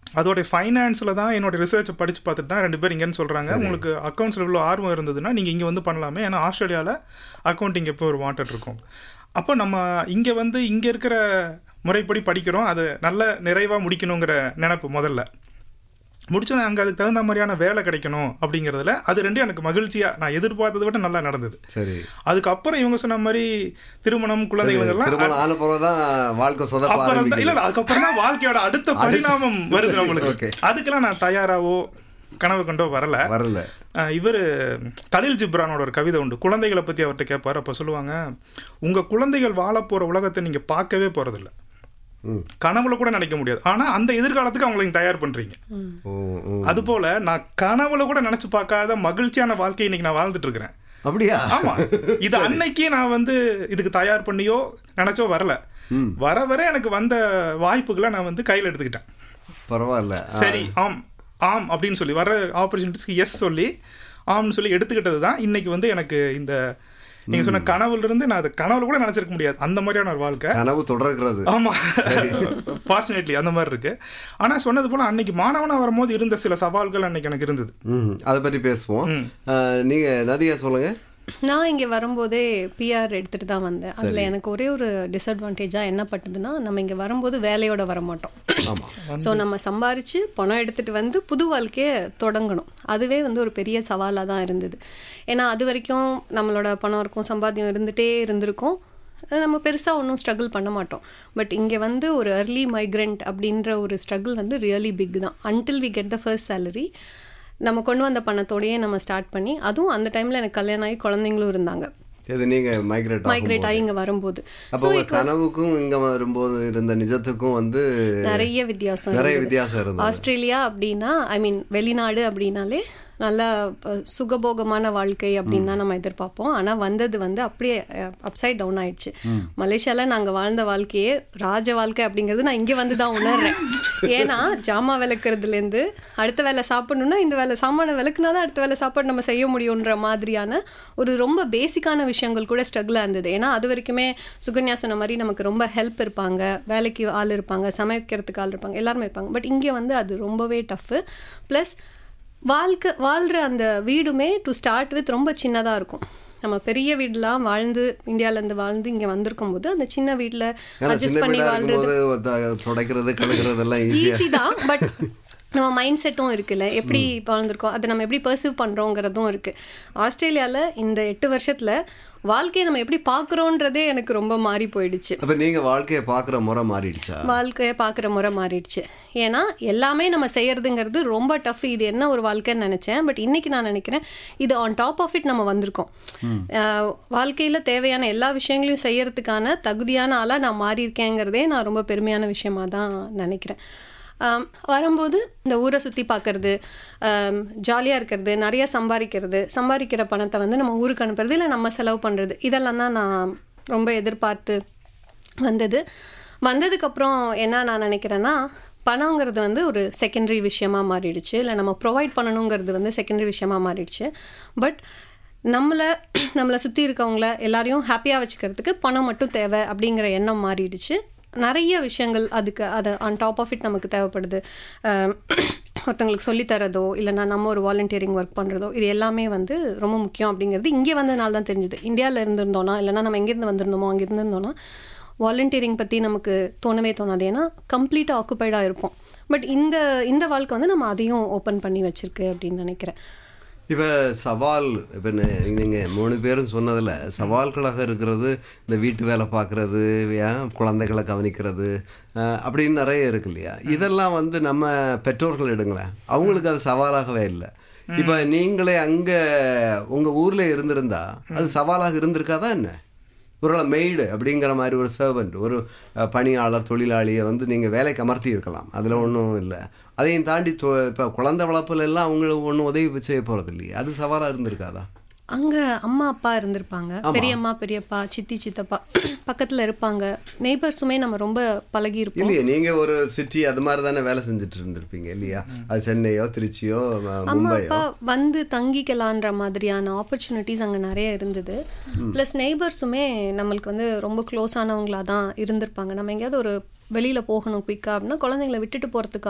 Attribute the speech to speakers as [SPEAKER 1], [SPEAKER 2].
[SPEAKER 1] அதோடைய ஃபைனான்ஸில் தான் என்னோட ரிசர்ச்சை படித்து பார்த்துட்டு தான் ரெண்டு பேர் இங்கேன்னு சொல்கிறாங்க உங்களுக்கு அக்கௌண்ட்ஸில் இவ்வளோ ஆர்வம் இருந்ததுன்னா நீங்கள் இங்கே வந்து பண்ணலாமே ஏன்னா ஆஸ்திரேலியாவில் அக்கௌண்டிங் எப்போ ஒரு வாண்டட் இருக்கும் அப்போ நம்ம இங்கே வந்து இங்கே இருக்கிற முறைப்படி படிக்கிறோம் அது நல்ல நிறைவாக முடிக்கணுங்கிற நினப்பு முதல்ல முடிச்சோன்னே அங்கே அதுக்கு தகுந்த மாதிரியான வேலை கிடைக்கணும் அப்படிங்கிறதுல அது ரெண்டும் எனக்கு மகிழ்ச்சியாக நான் எதிர்பார்த்ததை விட நல்லா நடந்தது
[SPEAKER 2] சரி
[SPEAKER 1] அதுக்கப்புறம் இவங்க சொன்ன மாதிரி திருமணம் குழந்தைகள் எல்லாம்
[SPEAKER 2] திருமணம் ஆன பிறகுதான் வாழ்க்கை சொதப்ப
[SPEAKER 1] அப்புறம் தான்
[SPEAKER 2] ஆரம்பிக்குது
[SPEAKER 1] இல்ல இல்ல அதுக்கப்புறம் தான் வாழ்க்கையோட அடுத்த பரிணாமம் வருது
[SPEAKER 2] சரி,
[SPEAKER 1] நம்மளுக்கு
[SPEAKER 2] okay.
[SPEAKER 1] அதுக்கெல்லாம் நான் தயாராவோ கனவு கண்டோ வரல
[SPEAKER 2] வரல
[SPEAKER 1] அஹ் இவர் கலில் ஜிப்ரானோட ஒரு கவிதை உண்டு குழந்தைகளை பத்தி அவர்கிட்ட கேட்பாரு அப்ப சொல்லுவாங்க உங்க குழந்தைகள் வாழப் போற உலகத்தை நீங்க பார்க்கவே போறதில்ல
[SPEAKER 2] ம்.
[SPEAKER 1] கனவுல கூட நினைக்க முடியாது ஆனா அந்த எதிர்காலத்துக்கு அவங்களை நீங்க தயார் பண்றீங்க
[SPEAKER 2] ஓ ஓ.
[SPEAKER 1] அது போல நான் கனவுல கூட நினைச்சு பார்க்காத மகிழ்ச்சியான வாழ்க்கையை இன்னைக்கு நான் வாழ்ந்துட்டு இருக்கிறேன்
[SPEAKER 2] அப்படியா
[SPEAKER 1] ஆமா இது அன்னைக்கு நான் வந்து இதுக்கு தயார் பண்ணியோ நினைச்சோ வரல
[SPEAKER 2] ம்.
[SPEAKER 1] வர வர எனக்கு வந்த வாய்ப்புகளை நான் வந்து கையில் எடுத்துக்கிட்டேன்
[SPEAKER 2] பரவாயில்ல ஆ.
[SPEAKER 1] சரி ஆம் ஆம் அப்படின்னு சொல்லி வர ஆப்பர்ச்சுனிட்டிஸ்க்கு எஸ் சொல்லி ஆம்னு சொல்லி எடுத்துக்கிட்டது தான் இன்னைக்கு வந்து எனக்கு இந்த நீங்க சொன்ன கனவுல இருந்து நான் அது கனவுல கூட நினைச்சிருக்க முடியாது அந்த மாதிரியான ஒரு வாழ்க்கை
[SPEAKER 2] கனவு தொடர்கிறது
[SPEAKER 1] ஆமா ஃபார்ச்சுனேட்லி அந்த மாதிரி இருக்கு ஆனா சொன்னது போல அன்னைக்கு மாணவனா வரும்போது இருந்த சில சவால்கள் அன்னைக்கு எனக்கு இருந்தது
[SPEAKER 2] ம் அதை பற்றி பேசுவோம் ஆ, நீங்க நதியா சொல்லுங்க
[SPEAKER 3] நான் இங்கே வரும்போதே பிஆர் எடுத்துட்டு தான் வந்தேன் அதில் எனக்கு ஒரே ஒரு டிஸ்அட்வான்டேஜாக என்ன பட்டுதுன்னா நம்ம இங்கே வரும்போது வேலையோட வர மாட்டோம்
[SPEAKER 2] ஆமா
[SPEAKER 3] ஸோ நம்ம சம்பாரிச்சு பணம் எடுத்துட்டு வந்து புது வாழ்க்கையை தொடங்கணும் அதுவே வந்து ஒரு பெரிய சவாலாக தான் இருந்தது ஏன்னா அது வரைக்கும் நம்மளோட பணம் இருக்கும் சம்பாத்தியம் இருந்துகிட்டே இருந்திருக்கும் அது நம்ம பெருசாக ஒன்றும் ஸ்ட்ரகிள் பண்ண மாட்டோம் பட் இங்கே வந்து ஒரு early migrant அப்படின்ற ஒரு ஸ்ட்ரகிள் வந்து ரியலி பிக் தான் until we get the first salary நம்ம கொண்டு வந்த பணத்தோடயே நம்ம ஸ்டார்ட் பண்ணி அதுவும் அந்த டைமில் எனக்கு கல்யாணம் ஆகி குழந்தைங்களும் இருந்தாங்க
[SPEAKER 2] இது நீங்க மைக்ரேட்
[SPEAKER 3] மைக்ரேட் ஆகி இங்கே வரும்போது
[SPEAKER 2] அப்போ உங்க கனவுக்கும் இங்க வரும்போது இருந்த நிஜத்துக்கும் வந்து
[SPEAKER 3] நிறைய வித்தியாசம்
[SPEAKER 2] நிறைய
[SPEAKER 3] இருந்தது.
[SPEAKER 2] வித்தியாசம் இருந்தது
[SPEAKER 3] ஆஸ்திரேலியா அப்படின்னா ஐ மீன் வெளிநாடு அப்படின்னாலே நல்ல அஹ், சுகபோகமான வாழ்க்கை அப்படின்னு தான் நம்ம எதிர்பார்ப்போம் ஆனா வந்தது வந்து அப்படியே அப்சைட் டவுன் ஆயிடுச்சு மலேசியால நாங்க வாழ்ந்த வாழ்க்கையே ராஜ வாழ்க்கை அப்படிங்கிறது நான் இங்க வந்து தான் உணர்றேன் ஏன்னா ஜாமா விளக்குறதுல இருந்து அடுத்த வேலை சாப்பிடணும்னா இந்த வேலை சாமான விளக்குனா தான் அடுத்த வேலை சாப்பாடு நம்ம செய்ய முடியுன்ற மாதிரியான ஒரு ரொம்ப பேசிக்கான விஷயங்கள் கூட ஸ்ட்ரகிளாக இருந்தது ஏன்னா அது வரைக்குமே சுகன்யா சொன்ன மாதிரி நமக்கு ரொம்ப ஹெல்ப் இருப்பாங்க வேலைக்கு ஆள் இருப்பாங்க சமைக்கிறதுக்கு ஆள் இருப்பாங்க எல்லாருமே இருப்பாங்க பட் இங்கே வந்து அது ரொம்பவே டஃப்பு ப்ளஸ் வாழ்க்கை வாழ்கிற அந்த வீடுமே டு ஸ்டார்ட் வித் ரொம்ப சின்னதாக இருக்கும் நம்ம பெரிய வீடுலாம் வாழ்ந்து இந்தியாவிலேருந்து வாழ்ந்து இங்கே வந்திருக்கும் போது அந்த சின்ன வீட்டில்
[SPEAKER 2] ஏன்னா
[SPEAKER 3] அட்ஜஸ்ட்
[SPEAKER 2] சின்ன
[SPEAKER 3] பண்ணி
[SPEAKER 2] வீடா
[SPEAKER 3] வாழ்றது
[SPEAKER 2] இருக்கும்போது த- துடைக்கிறது கழுகுறது எல்லாம் ஈஸியா
[SPEAKER 3] ஈஸி தான் பட் நம்ம மைண்ட் செட்டும் இருக்குல்ல எப்படி வாழ்ந்திருக்கோம் அதை நம்ம எப்படி பர்சீவ் பண்ணுறோங்கிறதும் இருக்குது ஆஸ்திரேலியாவில் இந்த எட்டு வருஷத்தில் வாழ்க்கையை நம்ம எப்படி பார்க்குறோன்றதே எனக்கு ரொம்ப மாறி போயிடுச்சு
[SPEAKER 2] அப்ப நீங்க வாழ்க்கையை பாக்குற முறை மாறிடுச்சா
[SPEAKER 3] வாழ்க்கையை பார்க்குற முறை மாறிடுச்சு ஏன்னா எல்லாமே நம்ம செய்யறதுங்கிறது ரொம்ப டஃப் இது என்ன ஒரு வாழ்க்கைன்னு நினச்சேன் பட் இன்னைக்கு நான் நினைக்கிறேன் இது ஆன் டாப் ஆஃப் இட் நம்ம வந்திருக்கோம் அஹ், வாழ்க்கையில தேவையான எல்லா விஷயங்களையும் செய்யறதுக்கான தகுதியான ஆளாக நான் மாறியிருக்கேங்கிறதே நான் ரொம்ப பெருமையான விஷயமா தான் நினைக்கிறேன் ஆம், வரும்போது இந்த ஊரை சுற்றி பார்க்கறது ஜாலியாக இருக்கிறது நிறைய சம்பாதிக்கிறது சம்பாதிக்கிற பணத்தை வந்து நம்ம ஊருக்கு அனுப்புறது இல்லை நம்ம செலவு பண்ணுறது இதெல்லாம் தான் நான் ரொம்ப எதிர்பார்த்து வந்தது வந்ததுக்கப்புறம் என்ன நான் நினைக்கிறேன்னா பணங்கிறது வந்து ஒரு செகண்டரி விஷயமா மாறிடுச்சு இல்லை நம்ம ப்ரொவைட் பண்ணணுங்கிறது வந்து செகண்டரி விஷயமா மாறிடுச்சு பட் நம்மளை நம்மளை சுற்றி இருக்கவங்கள எல்லாரையும் ஹாப்பியாக வச்சுக்கிறதுக்கு பணம் மட்டும் தேவை அப்படிங்கிற எண்ணம் மாறிடுச்சு நிறைய விஷயங்கள் அதுக்கு அது ஆன் டாப் ஆஃப் இட் நமக்கு தேவைப்படுது அஹ் ஒருத்தங்களுக்கு சொல்லித் தரதோ இல்லைனா நம்ம ஒரு வாலண்டியரிங் ஒர்க் பண்ணுறதோ இது எல்லாமே வந்து ரொம்ப முக்கியம் அப்படிங்கிறது இங்கே வந்ததுனால தான் தெரிஞ்சுது இந்தியாவில் இருந்திருந்தோன்னா இல்லைனா நம்ம எங்கேருந்து வந்திருந்தோமோ அங்கே இருந்திருந்தோன்னா வாலண்டியரிங் பற்றி நமக்கு தோணவே தோணாது ஏன்னா கம்ப்ளீட்டாக ஆக்குப்பைடாக இருப்போம் பட் இந்த இந்த வாழ்க்கை வந்து நம்ம அதையும் ஓப்பன் பண்ணி வச்சிருக்கு அப்படின்னு நினைக்கிறேன்
[SPEAKER 2] இப்ப சவால் இப்ப நி- நீங்க மூணு பேரும் சொன்னதுல சவால்களாக இருக்கிறது இந்த வீட்டு வேலை பார்க்கறது ஏன் குழந்தைகளை கவனிக்கிறது அஹ், அப்படின்னு நிறைய இருக்கு இல்லையா இதெல்லாம் வந்து நம்ம பெற்றோர்கள் எடுங்களேன் அவங்களுக்கு அது சவாலாகவே இல்லை இப்ப நீங்களே அங்க உங்க ஊர்ல இருந்திருந்தா அது சவாலாக இருந்திருக்காதா என்ன ஒரு மெய்டு அப்படிங்கிற மாதிரி ஒரு சர்வெண்ட் ஒரு அஹ், பணியாளர் தொழிலாளியை வந்து நீங்கள் வேலைக்கு அமர்த்தி இருக்கலாம் அதில் ஒன்றும் இல்லை அதையும் தாண்டி இப்போ குழந்தை வளர்ப்புல எல்லாம் அவங்களுக்கு ஒன்றும் உதவி செய்ய போகிறது இல்லையா அது சவாலாக இருந்திருக்காதா
[SPEAKER 3] அங்கே அம்மா அப்பா இருந்திருப்பாங்க பெரியம்மா பெரியப்பா சித்தி சித்தப்பா பக்கத்தில் இருப்பாங்க நெய்பர்ஸுமே நம்ம ரொம்ப பழகி இருப்போம்
[SPEAKER 2] இல்லையே நீங்கள் ஒரு சிட்டி அது மாதிரி தானே வேலை செஞ்சுட்டு இருந்திருப்பீங்க இல்லையா அது சென்னையோ திருச்சியோ ம-
[SPEAKER 3] அம்மா
[SPEAKER 2] மும்பையோ
[SPEAKER 3] அப்பா வந்து தங்கிக்கலான்ற மாதிரியான ஆப்பர்ச்சுனிட்டிஸ் அங்கே நிறைய இருந்தது ப்ளஸ் நெய்பர்ஸுமே நம்மளுக்கு வந்து ரொம்ப க்ளோஸ் ஆனவங்களா தான் இருந்திருப்பாங்க நம்ம எங்கேயாவது ஒரு வெளியில் போகணும் குயிக்காக அப்படின்னா குழந்தைங்களை விட்டுட்டு போகிறதுக்கு